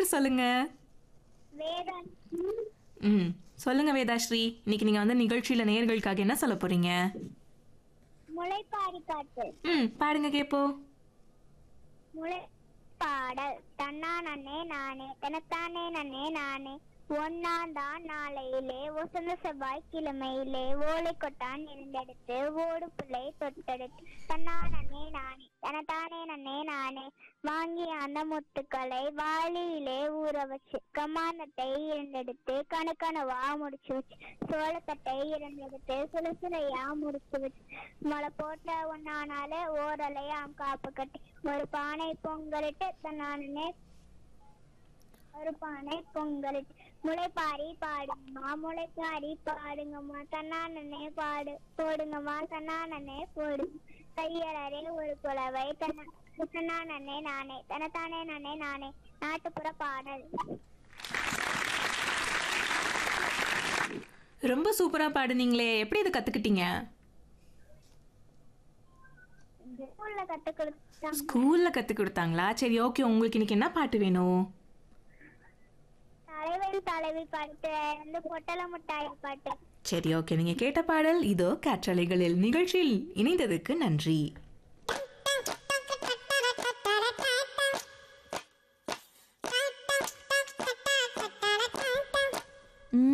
பேர் சொல்லுங்க வேதம் ம் சொல்லுங்க வேதாஸ்ரீ இன்னைக்கு நீங்க வந்து நிகழ்ச்சியில நேயர்களுக்காக என்ன சொல்ல போறீங்க முளைப்பாரி காட்டு ம் பாடுங்க கேப்போ முளை பாடல் தன்னா நன்னே நானே தனத்தானே நன்னே நானே ஒன்னாம் தான் நாளையிலே வசந்த செவ்வாய் கிழமையிலே ஓலை கொட்டான் இருந்தெடுத்து ஓடு பிள்ளை தொட்டெடுத்து தன்னா நன்னே நானே தனத்தானே நன்னே நானே வாங்கி அந்த முத்துக்களை வாளியிலே ஊற வச்சு கமானத்தை இருந்தெடுத்து கணுக்கணுவா முடிச்சு வச்சு சோளத்தட்டை இருந்தெடுத்து சுலசுலையா முடிச்சு வச்சு மழை போட்ட ஒன்னானாலே ஓரலையாம் காப்பு கட்டி ஒரு பானை பொங்கலிட்டு தன்னானே ஒரு பானை பொங்கலிட்டு முளைப்பாரி பாடுங்கம்மா முளைப்பாரி பாடுங்கம்மா தன்னானே பாடு போடுங்கம்மா தன்னானே போடு கையலரே ஒரு குலவை தன்ன தன்னானே நானே தனத்தானே நானே நானே நாட்டுப்புற பாடல் ரொம்ப சூப்பரா பாடுனீங்களே எப்படி இதை கத்துக்கிட்டீங்க ஸ்கூல்ல கத்து கொடுத்தாங்க ஸ்கூல்ல கத்து கொடுத்தாங்களா சரி ஓகே உங்களுக்கு இன்னைக்கு என்ன பாட்டு வேணும் தலைவன் தலைவி பாட்டு வந்து பொட்டல முட்டாய் பாட்டு சரி ஓகே நீங்க கேட்ட பாடல் இதோ காற்றலைகளில் நிகழ்ச்சியில் இணைந்ததுக்கு நன்றி